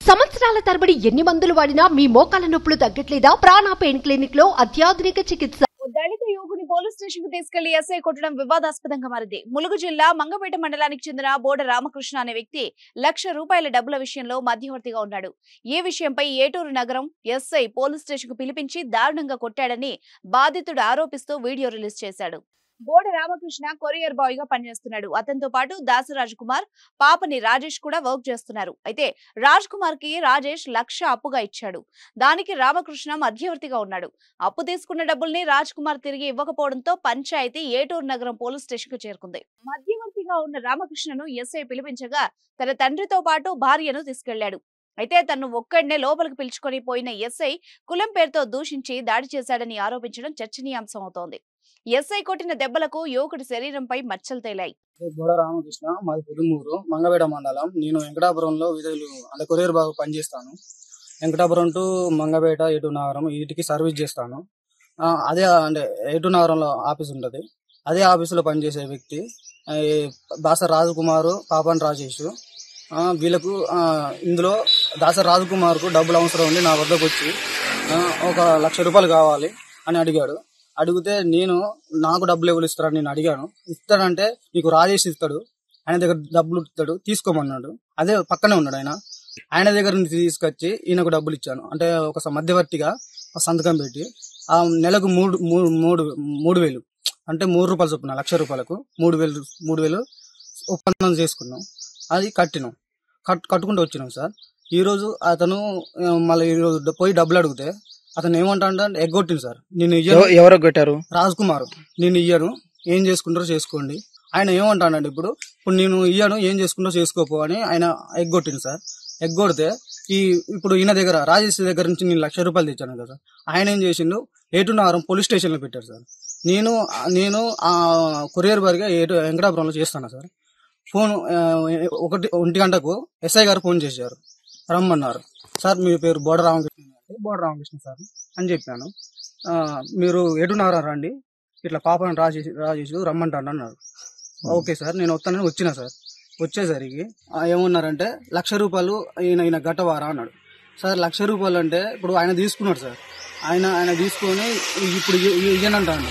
సంవత్సరాల తరబడి ఎన్ని మందులు వాడినా మీ మోకాల నొప్పులు తగ్గట్లేదా ప్రాణ పెయిన్ క్లినిక్ లో అత్యాధునిక చికిత్స ఓ దళిత యువకుని పోలీస్ స్టేషన్ కు తీసుకెళ్లి ఎస్ఐ కొట్టడం వివాదాస్పదంగా మారింది ములుగు జిల్లా మంగపేట మండలానికి చెందిన బోడ రామకృష్ణ అనే వ్యక్తి లక్ష రూపాయల డబ్బుల విషయంలో మధ్యవర్తిగా ఉన్నాడు ఈ విషయంపై ఏటూరు నగరం ఎస్ఐ పోలీస్ స్టేషన్ కు పిలిపించి దారుణంగా కొట్టాడని బాధితుడు ఆరోపిస్తూ వీడియో రిలీజ్ చేశాడు బోడ రామకృష్ణ కొరియర్ బాయ్ గా పనిచేస్తున్నాడు అతనితో పాటు దాసరాజ్ కుమార్ పాపని రాజేష్ కూడా వర్క్ చేస్తున్నారు అయితే రాజ్ కుమార్ కి రాజేష్ లక్ష అప్పుగా ఇచ్చాడు దానికి రామకృష్ణ మధ్యవర్తిగా ఉన్నాడు అప్పు తీసుకున్న డబ్బుల్ని రాజ్ కుమార్ తిరిగి ఇవ్వకపోవడంతో పంచాయతీ ఏటూరు నగరం పోలీస్ స్టేషన్ కు చేరుకుంది మధ్యవర్తిగా ఉన్న రామకృష్ణను ఎస్ఐ పిలిపించగా తన తండ్రితో పాటు భార్యను తీసుకెళ్లాడు అయితే తను ఒక్కడినే లోపలికి పిలుచుకొని పోయిన ఎస్ఐ కులం పేరుతో దూషించి దాడి చేశాడని ఆరోపించడం చర్చనీయాంశం అవుతోంది ఎస్ఐ కొట్టిన దెబ్బలకు యువకుడి శరీరంపై మచ్చలు తేలాయి బోడ రామకృష్ణ మాది పుదుమూరు మంగపేట మండలం నేను వెంకటాపురంలో విధులు అంటే కొరియర్ బాగా పనిచేస్తాను వెంకటాపురం టు మంగపేట ఎటు నగరం వీటికి సర్వీస్ చేస్తాను ఆ, అదే అంటే ఎటు నగరంలో ఆఫీస్ ఉంటుంది అదే ఆఫీసులో పనిచేసే వ్యక్తి ఆ, ఈ దాస రాజకుమారు పాపన్ రాజేష్ ఆ, వీళ్ళకు ఆ, ఇందులో దాస రాజకుమార్కు డబ్బులు అవసరం ఉండి నా వద్దకు వచ్చి ఆ, ఒక లక్ష రూపాయలు కావాలి అని అడిగాడు అడిగితే నేను నాకు డబ్బులు ఎవరు ఇస్తారని నేను అడిగాను ఇస్తాడంటే నీకు రాజేష్ ఇస్తాడు ఆయన దగ్గర డబ్బులు ఇస్తాడు తీసుకోమన్నాడు అదే పక్కనే ఉన్నాడు ఆయన ఆయన దగ్గర నుంచి తీసుకొచ్చి ఈయనకు డబ్బులు ఇచ్చాను అంటే ఒక స- మధ్యవర్తిగా ఒక సంతకం పెట్టి ఆ నెలకు మూడు మూడు మూడు మూడు వేలు అంటే మూడు రూపాయలు చొప్పున లక్ష రూపాయలకు మూడు వేలు మూడు వేలు ఒప్పందం చేసుకున్నాం అది కట్టినాం కట్ కట్టుకుంటూ వచ్చినాం సార్ ఈ రోజు అతను ఆ, మళ్ళీ ఈ రోజు పోయి డబ్బులు అడిగితే అతను ఏమంటా అంటే ఎగ్గొట్టింది సార్ నేను ఇయ్యను ఎవ- ఎవరు కొట్టారు రాజ్ కుమార్ నేను ఇయ్యను ఏం చేసుకుంటారో చేసుకోండి ఆయన ఏమంటాడండి ఇప్పుడు ఇప్పుడు నేను ఇయ్యను ఏం చేసుకుంటారో చేసుకోపో అని ఆయన ఎగ్గొట్టింది సార్ ఎగ్గొడితే ఈ ఇప్పుడు ఈయన దగ్గర రాజేష్ దగ్గర నుంచి నేను లక్ష రూపాయలు తెచ్చాను కదా ఆయన ఏం చేసిండు ఏటునారం పోలీస్ స్టేషన్ లో పెట్టారు సార్ నేను నేను ఆ కొరియర్ బారిగా ఏటు వెంకటాపురంలో చేస్తాను సార్ ఫోన్ ఆ, ఒకటి ఒంటి గంటకు ఎస్ఐ గారు ఫోన్ చేశారు రమ్మన్నారు సార్ మీ పేరు బోడ రామకృష్ణ అంటే బోడ రామకృష్ణ సార్ అని చెప్పాను ఆ, మీరు ఎటున్నారా రండి ఇట్లా పాపని రాజేసి రాజేసి రమ్మంటాను అన్నారు ఓకే సార్ నేను వస్తానని వచ్చిన సార్ వచ్చేసరికి ఆ, ఏమన్నారంటే లక్ష రూపాయలు ఈయన ఈయన గట్టవారా అన్నాడు సార్ లక్ష రూపాయలు అంటే ఇప్పుడు ఆయన తీసుకున్నాడు సార్ ఆయన ఆయన తీసుకొని ఇప్పుడు ఇయ్యనంటాడు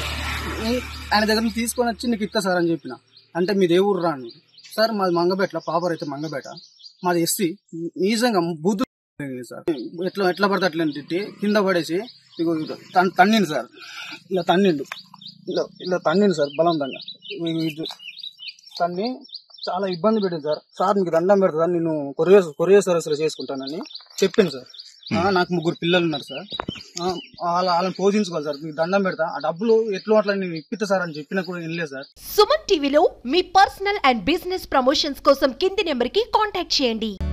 ఆయన దగ్గర నుంచి తీసుకొని వచ్చి నీకు ఇస్తా సార్ అని చెప్పిన అంటే మీది ఏ ఊరు రా అని సార్ మాది మంగపేట పాపర్ అయితే మంగపేట మాది ఎస్సీ నిజంగా బూతు సార్ ఎట్లా ఎట్లా పడితే అట్లా తిట్టి కింద పడేసి ఇగో ఇగో తన్- తన్నిండు సార్ ఇలా తన్నిండు ఇలా ఇలా తన్నిండు సార్ బలవంతంగా ఇగో ఇది తన్ని చాలా ఇబ్బంది పెట్టింది సార్ సార్ మీకు దండం పెడతా సార్ నేను కొరియర్ కొరియర్ సర్వీస్లో చేసుకుంటానని చెప్పింది సార్ ఆ, నాకు ముగ్గురు పిల్లలు ఉన్నారు సార్ ఆ, వాళ్ళ వాళ్ళని పోషించుకోవాలి సార్ మీకు దండం పెడతా ఆ డబ్బులు ఎట్లా అట్లా నేను ఇప్పిస్తా సార్ అని చెప్పినా కూడా వినలేదు సార్ సుమన్ టీవీలో మీ పర్సనల్ అండ్ బిజినెస్ ప్రమోషన్స్ కోసం కింది నెంబర్ కి కాంటాక్ట్ చేయండి